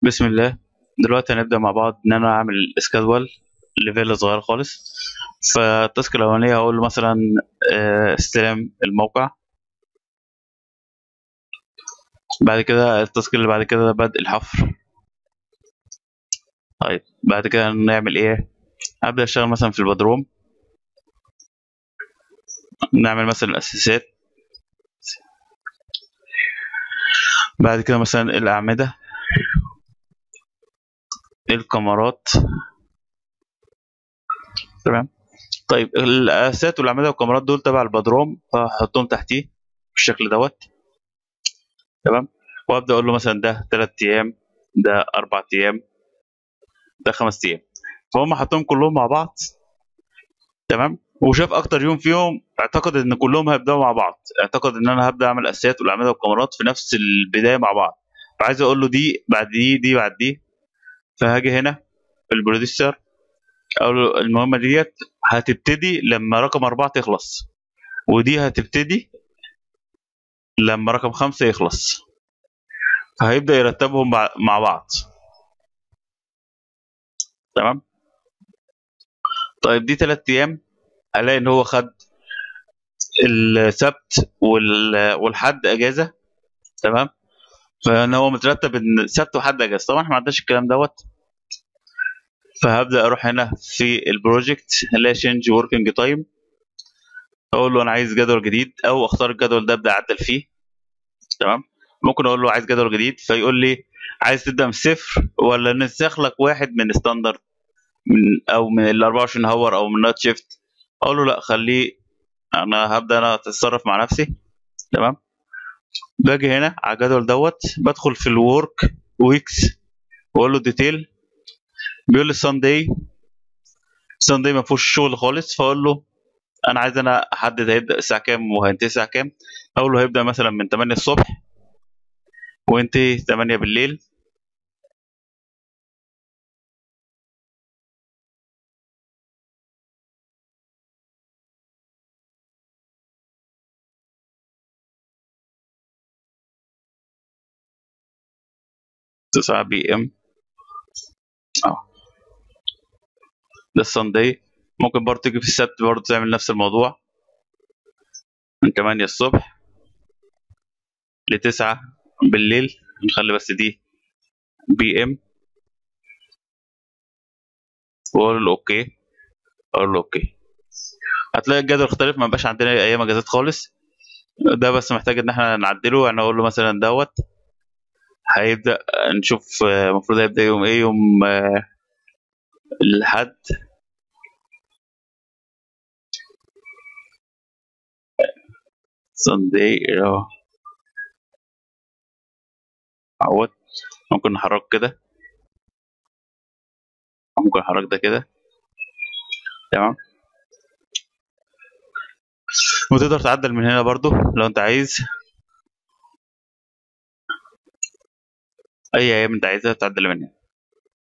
بسم الله دلوقتي هنبدأ مع بعض إن أنا أعمل سكادول ليفل صغير خالص فالتاسك الأولانية هقول له مثلا آه، استلام الموقع بعد كده التاسك اللي بعد كده بدء الحفر طيب بعد كده نعمل إيه أبدأ أشتغل مثلا في البدروم نعمل مثلا الأساسات بعد كده مثلا الأعمدة الكاميرات تمام طيب الاساسات والاعمده والكاميرات دول تبع البدروم فهحطهم تحتيه بالشكل دوت تمام وابدا اقول له مثلا ده 3 ايام ده 4 ايام ده 5 ايام فهم حطهم كلهم مع بعض تمام وشاف اكتر يوم فيهم اعتقد ان كلهم هيبداوا مع بعض اعتقد ان انا هبدا اعمل اساسات والاعمده والكاميرات في نفس البدايه مع بعض فعايز اقول له دي بعد دي دي بعد دي فهاجي هنا في البروديوسر اقول له المهمه ديت هتبتدي لما رقم أربعة تخلص ودي هتبتدي لما رقم خمسة يخلص فهيبدأ يرتبهم مع مع بعض تمام طيب دي تلات أيام هلاقي إن هو خد السبت وال- والحد أجازة تمام فإن هو مترتب إن سبت وحد أجازة طبعا إحنا ما عندناش الكلام دوت فهبدا اروح هنا في البروجكت هلاقي شينج وركينج تايم اقول له انا عايز جدول جديد او اختار الجدول ده ابدا اعدل فيه تمام ممكن اقول له عايز جدول جديد فيقول لي عايز تبدا من صفر ولا ننسخ لك واحد من ستاندرد من او من ال 24 هور او من نايت شيفت اقول له لا خليه انا هبدا انا اتصرف مع نفسي تمام باجي هنا على الجدول دوت بدخل في الورك ويكس واقول له ديتيل بيقول لي سانداي سانداي ما فيهوش شغل خالص فاقول له انا عايز انا احدد هيبدا الساعه كام وهينتهي الساعه كام اقول له هيبدا مثلا من 8 الصبح وينتهي 8 بالليل تسعة بي ام اه ده السانداي ممكن برضه تيجي في السبت برضه تعمل نفس الموضوع من 8 الصبح لتسعة بالليل نخلي بس دي بي ام واقول له اوكي اقول له اوكي هتلاقي الجدول اختلف ما بقاش عندنا ايام اجازات خالص ده بس محتاج ان احنا نعدله يعني اقول له مثلا دوت هيبدا نشوف آه، المفروض هيبدا يوم ايه يوم آه، الحد ساندي اه اهوت ممكن نحرك كده ممكن نحرك ده كده تمام وتقدر تعدل من هنا برضو لو انت عايز اي ايام انت عايزها تعدل من هنا